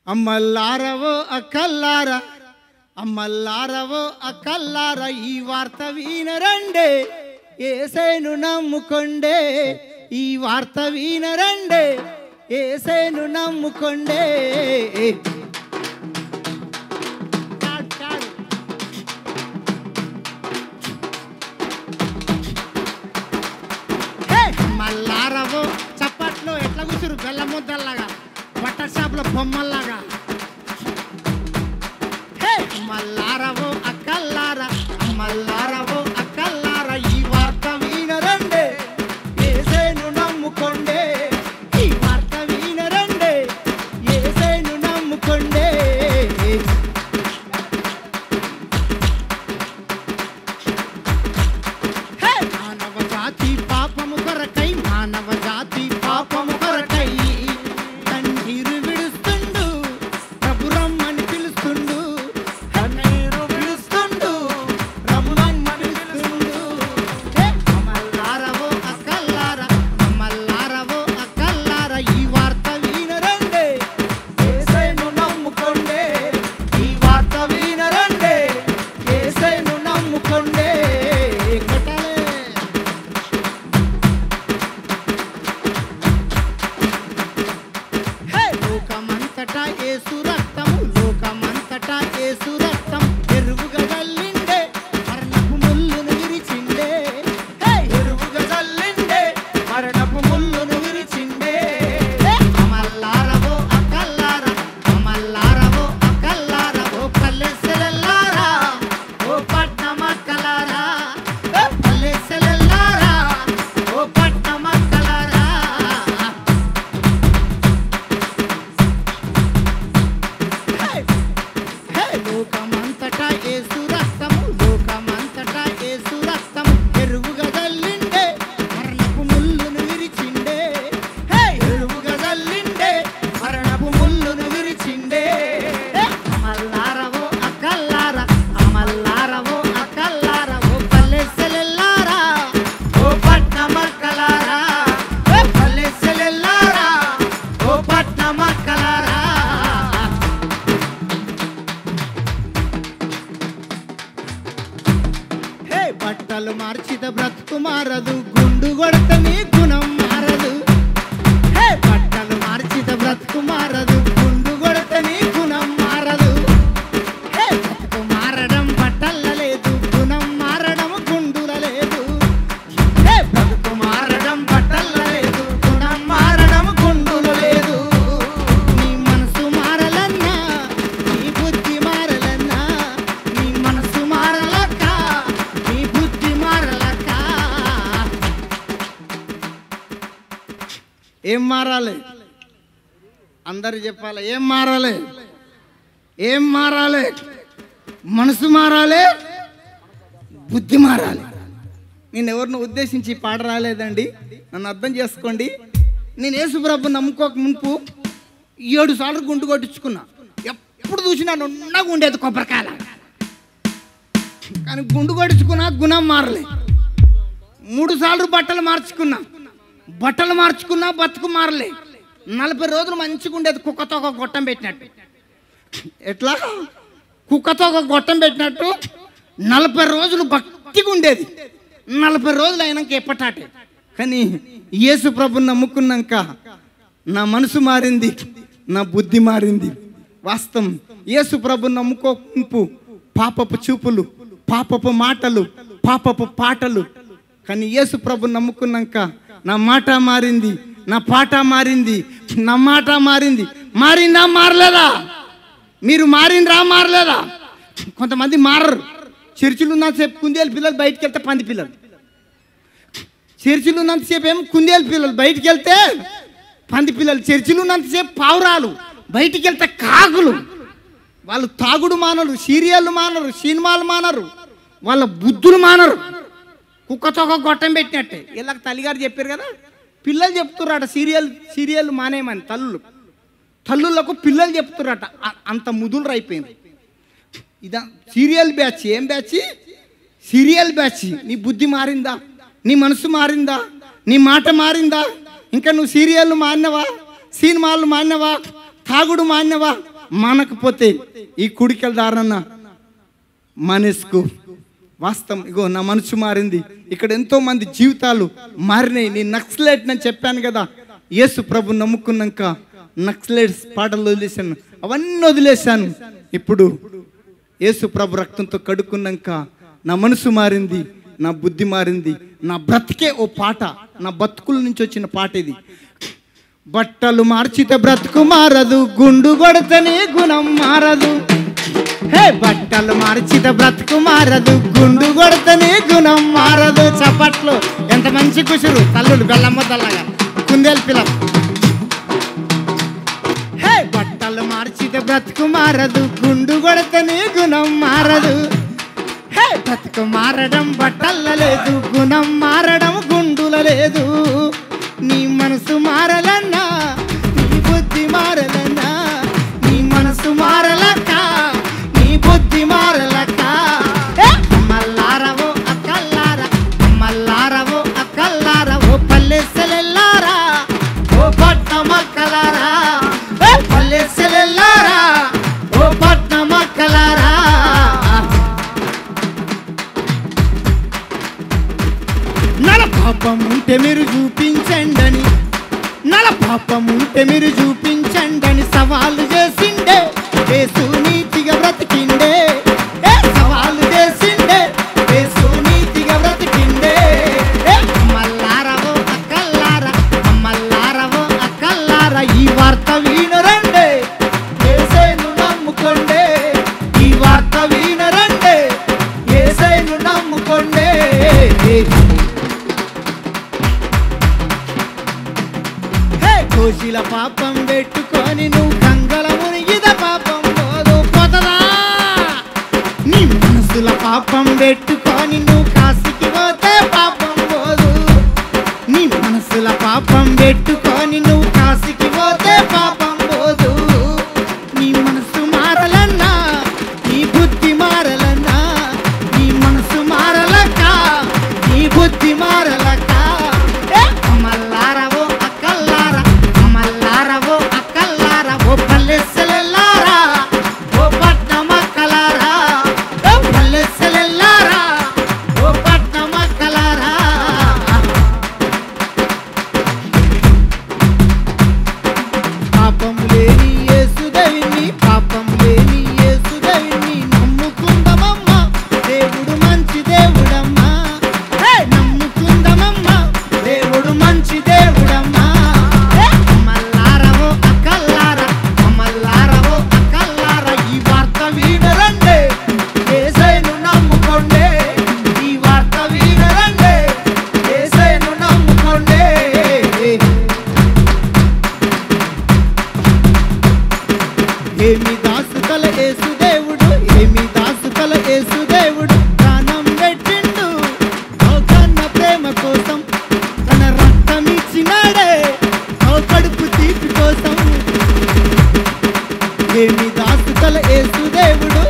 అమ్మల్లారవో అక్కల్లారా అమ్మల్లారవో అక్కల్లారా ఈ వార్త వినరండే ఏసేను నమ్ముకొండే ఈ వార్త వినరండే ఏసేను నమ్ముకొండే చాడు, చాడు. హే! మల్లారవో చప్పట్లో ఎట్లా కూర్చురు బెల్ల ముద్దల్లాగా బట్టల షాపులో బొమ్మల్లాగా హే! మల్లారవో అక్కల్లారా మల్లారవో అక్కల్లారా ఈ వార్త వినరండే ఏసేను నమ్ముకొండే ఈ వార్త వినరండే ఏసేను నమ్ముకొండే హే! మానవ జాతి పాపము కొరకై మానవ జాతి పాపము కొరకై కన్నీరు విడుస్తుండు ప్రభు రమ్మని పిలుస్తుండు కన్నీరు విడుస్తుండు ప్రభు రమ్మని పిలుస్తుండు హే! అమల్లారవో అక్కల్లారా అమల్లారవో అక్కల్లారా ఈ వార్త వినరండే యేసయ్యను నమ్ముకోండే ఈ వార్త వినరండే యేసయ్యను నమ్ముకోండే కొట్టాలే హే! లోకమంతటా యేసు రక్తము లోకమంతటా యేసు రక్తం ఎరువుగా జల్లిండే మరణపు ముల్లును విరిచిండే హే! ఎరువుగా జల్లిండే మరణపు ముల్లును విరిచిండే హే! అమల్లారవో అక్కల్లారా అమల్లారవో అక్కల్లారా ఓ పల్లెసెలల్లారా ఓ పట్నమక్కలారా ఓ పల్లెసెలల్లారా ఓ పట్నమక్కలారా హే! హే! లోకమంతటా యేసు రక్తము లోకమంతటా యేసు రక్తము ఎరువుగా జల్లిండే మరణపు ముల్లును విరిచిండే హే! ఎరువుగా జల్లిండే మరణపు ముల్లును విరిచిండే హే! అమల్లారవో అక్కల్లారా అమల్లారవో అక్కల్లారా ఓ పల్లెసెలెల్లారా ఓ పట్నమక్కలారా ఓ పల్లెసెలెల్లారా ఓ పట్నమక్కలారా హే బట్టలు మార్చిత బ్రతుకు మారదు గుండు కొడత నీ గుణం మారదు హే బట్టలు మార్చిత బ్రతుకు మారదు గుండు కొడత నీ గుణం మారదు హే బ్రతుకు మారడం బట్టల లేదు గుణం మారడం గుండుల లేదు హే బ్రతుకు మారడం బట్టల లేదు గుణం మారడం గుండుల లేదు నీ మనసు మారలన్నా నీ బుద్ధి మారలన్నా నీ మనసు మారలక్క నీ బుద్ధి మారలక్క ఏం మారాలి అందరు చెప్పాలి ఏం మారాలి ఏం మారాలి మనసు మారాలి బుద్ధి మారాలి నేను ఎవరిని ఉద్దేశించి ఈ పాట రాలేదండి నన్ను అర్థం చేసుకోండి నేను యేసుప్రభు నమ్ముకోక మునుపు ఏడు సార్లు గుండు కొట్టించుకున్నా ఎప్పుడు చూసినా నున్నగా ఉండేది కొబ్బరికాయల కానీ గుండు కొట్టించుకున్నా గుణం మారలే మూడు సార్లు బట్టలు మార్చుకున్నా బట్టలు మార్చుకున్నా బతుకు మారలే నలభై రోజులు మంచిగా ఉండేది కుక్కతో ఒక గొట్టం పెట్టినట్టు ఎట్లా కుక్కతో ఒక గొట్టం పెట్టినట్టు నలభై రోజులు భక్తిగా ఉండేది నలభై రోజులు అయినాక ఎప్పటాటే కానీ యేసు ప్రభుని నమ్ముకున్నాక నా మనసు మారింది నా బుద్ధి మారింది వాస్తవం యేసు ప్రభుని నమ్ముకోకుంపు పాపపు చూపులు పాపపు మాటలు పాపపు పాటలు కానీ యేసు ప్రభుని నమ్ముకున్నాక నా మాట మారింది నా పాట మారింది నా మాట మారింది మారిందా మారలేదా మీరు మారిండ్రా మారలేదా కొంతమంది మారరు చర్చిలు ఉన్నంతసేపు కుందేలు పిల్లలు బయటికి వెళ్తే పంది పిల్లలు చర్చిలు ఉన్నంతసేపు ఏమో కుందేలు పిల్లలు బయటికి వెళ్తే పంది పిల్లలు చర్చిలు ఉన్నంతసేపు పావురాలు బయటికి వెళ్తే కాకులు వాళ్ళు తాగుడు మానరు సీరియళ్ళు మానరు సినిమాలు మానరు వాళ్ళ బుద్ధులు మానరు కుక్కతో ఒక గొట్టం పెట్టినట్టే వీళ్ళకి తల్లిగారు చెప్పారు కదా పిల్లలు చెప్తుర్రట సీరియల్ సీరియల్ మానేయమని తల్లులు తల్లులకు పిల్లలు చెప్తుర్రట అ- అంత ముదులు అయిపోయింది ఇదా సీరియల్ బ్యాచ్ ఏం బ్యాచ్ సీరియల్ బ్యాచ్ నీ బుద్ధి మారిందా నీ మనసు మారిందా నీ మాట మారిందా ఇంకా నువ్వు సీరియళ్ళు మారినవా సినిమాలు మారినవా తాగుడు మారినవా మానకపోతే ఈ కుడికల దారన్న మానేసుకో వాస్తవం ఇగో నా మనసు మారింది ఇక్కడ ఎంతో మంది జీవితాలు మారినాయి నేను నక్సలైట్ అని చెప్పాను కదా యేసు ప్రభు నమ్ముకున్నాక నక్సలైట్స్ పాటలు వదిలేశాను అవన్నీ వదిలేశాను ఇప్పుడు యేసు ప్రభు రక్తంతో కడుక్కున్నాక నా మనసు మారింది నా బుద్ధి మారింది నా బ్రతికే ఓ పాట నా బతుకుల నుంచి వచ్చిన పాట ఇది బట్టలు మార్చితే బ్రతుకు మారదు గుండు కొడితేనే గుణం మారదు హే బట్టలు మార్చితే బ్రతుకు మారదు గుండు కొడితేనే గుణం మారదు చప్పట్లు ఎంత మంచి కుషురు తల్లుడు బెల్లమ్మ తల్లగా కుందేలు పిల్ల హే బట్టలు మార్చితే బ్రతుకు మారదు గుండు కొడితేనే గుణం మారదు హే బ్రతుకు మారడం బట్టల లేదు గుణం మారడం గుండుల లేదు నీ మనసు మారలన్నా నీ బుద్ధి మారలన్నా నీ మనసు మారలక్క నీ బుద్ధి మారలక్క ఏ అమ్మల్లారవో అక్కల్లార అమ్మల్లారవో అక్కల్లారవో పల్లెసెలెల్లారా ఓ పట్టమక్కలారా ఏ పల్లెసెలెల్లారా ఓ పట్టమక్కలారా నల పాపం ఉంటే మీరు చూపించండని నల పాపం ఉంటే మీరు చూపించండని సవాలు చేసిండే యేసు నీతిగా బ్రతికిండే ఏ సవాలు చేసిండే యేసు నీతిగా బ్రతికిండే ఏ అమ్మల్లారవో అక్కల్లార అమ్మల్లారవో అక్కల్లార ఈ వార్త వినరండే యేసేను నమ్ముకోండే ఈ వార్త వినరండే యేసేను నమ్ముకోండే హే కోశిల పాపం పెట్టుకొని నువ్వు గంగల మునిగిద పాపం పోదు పోతదా నీ మనసుల పాపం పెట్టుకొని నువ్వు కాశీకి పోతే పాపం పోదు నీ మనసుల పాపం పెట్టుకొని నువ్వు కాశీకి పోతే పాపం పోదు నీ మనసు మారలన్నా నీ బుద్ధి మారలన్నా నీ మనసు మారలక్క నీ బుద్ధి మారలక్క ఏ అమ్మల్లారవో అక్కల్లార అమ్మల్లారవో అక్కల్లార ఓ పల్లెసెలెల్లారా ఓ పట్నమక్కలారా ఓ పల్లెసెలెల్లారా ఓ పట్నమక్కలారా పాపం లేని యేసుదైని పాపం లేని యేసుదైని నమ్ముకుందమమ్మా దేవుడు మంచి దేవుడమ్మా హే నమ్ముకుందమమ్మా దేవుడు మంచి దేవుడమ్మా హే అమ్మల్లారవో అక్కల్లారా అమ్మల్లారవో అక్కల్లారా ఈ వార్త వినరండే యేసయ్యను నమ్ముకోండే ఈ వార్త వినరండే యేసయ్యను నమ్ముకోండే ఏమి దాసుకల యేసు దేవుడు ఏమి దాసుకల యేసు దేవుడు ప్రాణం పెట్టిండు ఓ కన్న ప్రేమ కోసం తన రక్తం ఇచ్చినాడే ఓ కడుపు తీపి కోసం ఏమి దాసుకల యేసు దేవుడు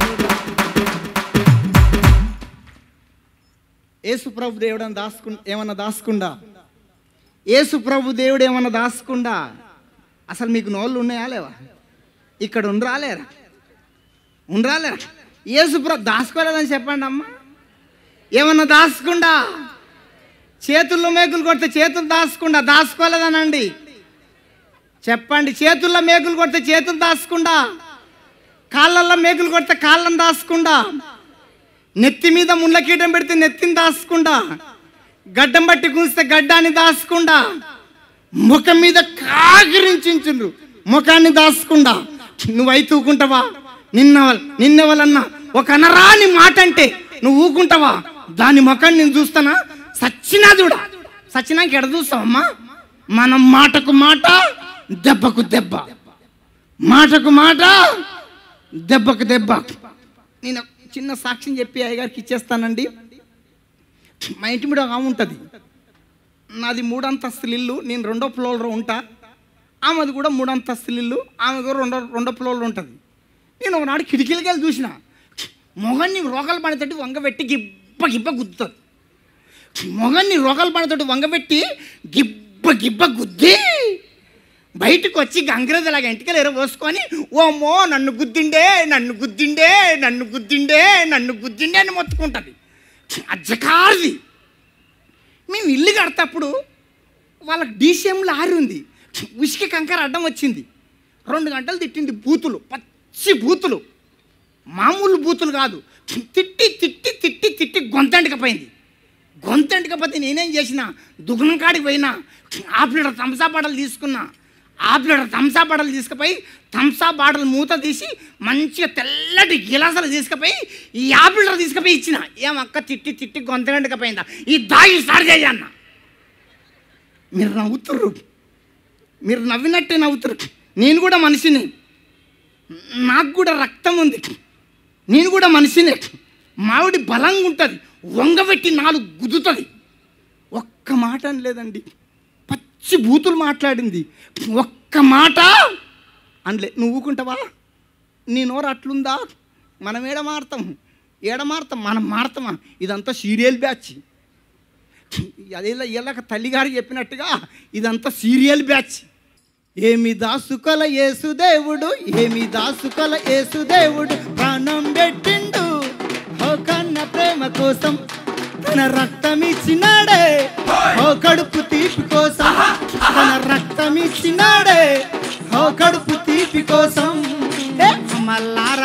యేసు ప్రభు దేవుడు అని దాసుకు ఏమన్నా దాసుకుండా యేసు ప్రభు దేవుడు ఏమన్నా దాసుకుండా అసలు మీకు నోళ్ళు ఉన్నాయా లేవా ఇక్కడ ఉండరాలేరా ఉండరాలేరా యేసు ప్రభు దాచుకోలేదని చెప్పండి అమ్మా ఏమన్నా దాచకుండా చేతుల్లో మేకులు కొడితే చేతులు దాచకుండా దాచుకోలేదనండి చెప్పండి చేతుల్లో మేకులు కొడితే చేతులు దాచకుండా కాళ్ళల్లో మేకులు కొడితే కాళ్ళని దాచకుండా నెత్తి మీద ముళ్ళ కీటం పెడితే నెత్తిని దాచకుండా గడ్డం బట్టి కూస్తే గడ్డాన్ని దాచకుండా ముఖం మీద కాగిరించుండ్రు ముఖాన్ని దాచకుండా నువ్వు అయితే ఊకుంటావా నిన్న నిన్నెవలన్నా ఒక అనరాని మాట అంటే నువ్వు ఊకుంటావా దాని ముఖాన్ని నేను చూస్తానా సచ్చినా చూడ సచ్చినాక ఎడ చూస్తావమ్మా మనం మాటకు మాట దెబ్బకు దెబ్బ మాటకు మాట దెబ్బకు దెబ్బ నేను ఒక చిన్న సాక్ష్యం చెప్పి అయ్యగారికి ఇచ్చేస్తానండి మా ఇంటి మీద ఒక ఆమె ఉంటుంది నాది మూడంతస్తుల ఇల్లు నేను రెండో ఫ్లోర్లో ఉంటా ఆమెది కూడా మూడంతస్తుల ఇల్లు ఆమె కూడా రెండో రెండో ఫ్లోర్లో ఉంటుంది నేను ఒకనాడు కిటికీలకి వెళ్ళి చూసిన మొగన్ని రోగాలు పడేటట్టు వంగబెట్టి గిబ్బ గిబ్బ గుద్దుతుంది మొగన్ని రోగాలు పడేటట్టు వంగబెట్టి గిబ్బ గిబ్బ గుద్ది బయటకు వచ్చి గంగరదలాగా ఇంటికి ఎరబోసుకొని ఓమో నన్ను గుద్దిండే నన్ను గుద్దిండే నన్ను గుద్దిండే నన్ను గుద్దిండే అని మొత్తుకుంటుంది అజ్జకారిది మేము ఇల్లు కడతప్పుడు వాళ్ళకి డీసీఎం లారీ ఉంది ఉసికి కంకర అడ్డం వచ్చింది రెండు గంటలు తిట్టింది బూతులు పచ్చి బూతులు మామూలు బూతులు కాదు తిట్టి తిట్టి తిట్టి తిట్టి గొంతంటికపోయింది గొంతంటికపోతే నేనేం చేసిన దుగ్నం కాడికి పోయినా హాఫ్ లీటర్ థమ్సా బాటలు తీసుకున్నా హాఫ్ లీటర్ థమ్సా బాటలు తీసుకుపోయి థమ్సా బాటలు మూత తీసి మంచిగా తెల్లటి గిలాసాలు తీసుకుపోయి ఈ హాఫ్ లీటర్ తీసుకుపోయి ఇచ్చిన ఏం అక్క తిట్టి తిట్టి గొంతంటికపోయిందా ఈ దాగి స్టార్ట్ చేయన్న మీరు నవ్వుతుర్రు మీరు నవ్వినట్టే నవ్వుతారు నేను కూడా మనిషిని నాకు కూడా రక్తం ఉంది నేను కూడా మనిషినే మావిడి బలంగా ఉంటుంది వంగబెట్టి నాలుగు గుద్దుతుంది ఒక్క మాట అనలేదండి పచ్చి బూతులు మాట్లాడింది ఒక్క మాట అనలే నువ్వు ఊకుంటావా నీ నోరు అట్లుందా మనం ఏడ మారుతాం ఏడ మారుతాం మనం మారుతామా ఇదంతా సీరియల్ బ్యాచ్ అదే ఇలాగ తల్లిగారు చెప్పినట్టుగా ఇదంతా సీరియల్ బ్యాచ్ ఏమి దాసుకల యేసుదేవుడు ఏమి దాసుకల యేసుదేవుడు ప్రాణం పెట్టిండు ఓ కన్న ప్రేమ కోసం తన రక్తం ఇచ్చినాడే ఓ కడుపు తీపి కోసం తన రక్తం ఇచ్చినాడే ఓ కడుపు తీపి కోసం ఏ, మళ్ళా